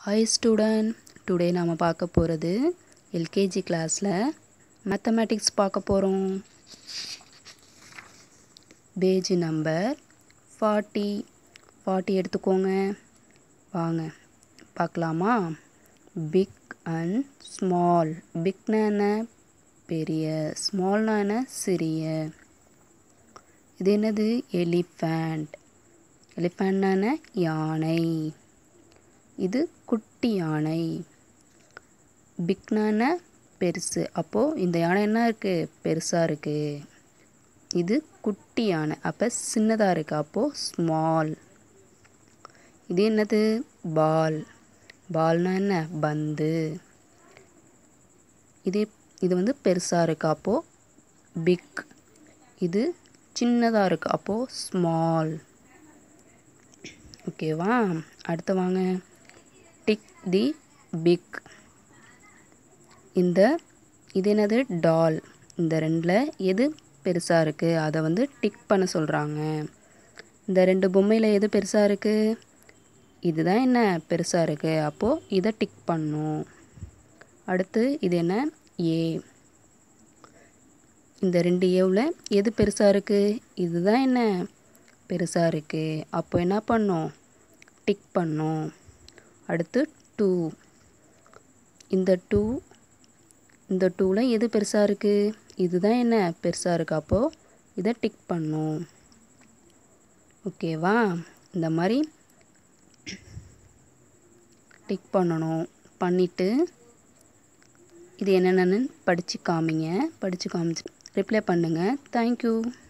hi student today நாம் பார்க்க போகிறது எல்கேஜி கிளாஸில் மேத்தமேட்டிக்ஸ் பார்க்க போகிறோம் பேஜ் நம்பர் ஃபார்ட்டி ஃபார்ட்டி எடுத்துக்கோங்க வாங்க பார்க்கலாமா பிக் அண்ட் ஸ்மால் பிக்னா என்ன பெரிய ஸ்மால்னா என்ன சிறிய இது என்னது எலிஃபேண்ட் எலிஃபேண்ட்னா என்ன யானை இது குட்டி யானை பிக்னான பெருசு அப்போது இந்த யானை என்ன இருக்குது பெருசாக இருக்குது இது குட்டி யானை அப்போ சின்னதாக இருக்குது அப்போது ஸ்மால் இது என்னது பால் பால்னா என்ன பந்து இது இது வந்து பெருசாக இருக்குது அப்போது பிக் இது சின்னதாக இருக்குது அப்போது ஸ்மால் ஓகேவா அடுத்து வாங்க டிக் தி பிக் இந்த இது என்னது டால் இந்த ரெண்டில் எது பெருசாக இருக்குது அதை வந்து டிக் பண்ண சொல்கிறாங்க இந்த ரெண்டு பொம்மையில் எது பெருசாக இருக்குது இதுதான் என்ன பெருசாக இருக்குது அப்போது இதை டிக் பண்ணும் அடுத்து இது என்ன ஏ இந்த ரெண்டு ஏவில் எது பெருசாக இருக்குது இதுதான் என்ன பெருசாக இருக்குது அப்போ என்ன பண்ணும் டிக் பண்ணும் அடுத்து டூ இந்த டூ இந்த டூவில் எது பெருசாக இருக்குது இதுதான் என்ன பெருசாக இருக்குது அப்போது இதை டிக் பண்ணும் ஓகேவா இந்த மாதிரி டிக் பண்ணணும் பண்ணிவிட்டு இது என்னென்னு படித்து காமிங்க படித்து காமிச்சு ரிப்ளை பண்ணுங்கள் தேங்க்யூ